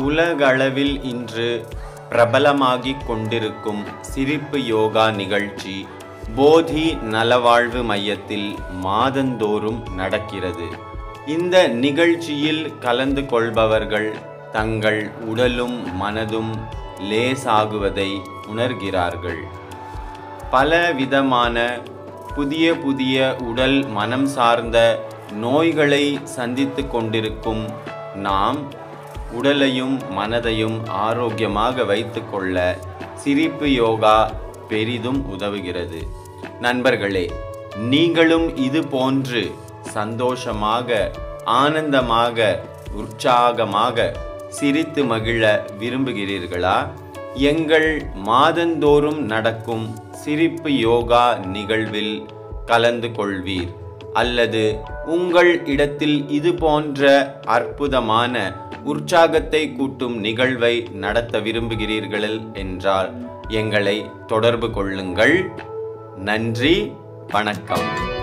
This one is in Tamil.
உலகளவில் இன்று பிரபலமாகிக் கொண்டிருக்கும் சிரிப்பு யோகா நிகழ்ச்சி போதி நலவாழ்வு மையத்தில் மாதந்தோறும் நடக்கிறது இந்த நிகழ்ச்சியில் கலந்து கொள்பவர்கள் தங்கள் உடலும் மனதும் லேசாகுவதை உணர்கிறார்கள் பல விதமான புதிய புதிய உடல் மனம் சார்ந்த நோய்களை சந்தித்து கொண்டிருக்கும் நாம் உடலையும் மனதையும் ஆரோக்கியமாக வைத்துக்கொள்ள சிரிப்பு யோகா பெரிதும் உதவுகிறது நண்பர்களே நீங்களும் இது போன்று சந்தோஷமாக ஆனந்தமாக உற்சாகமாக சிரித்து மகிழ விரும்புகிறீர்களா எங்கள் மாதந்தோறும் நடக்கும் சிரிப்பு யோகா நிகழ்வில் கலந்து கொள்வீர் அல்லது உங்கள் இடத்தில் இது போன்ற அற்புதமான உற்சாகத்தை கூட்டும் நிகழ்வை நடத்த விரும்புகிறீர்கள் என்றால் எங்களை தொடர்பு கொள்ளுங்கள் நன்றி வணக்கம்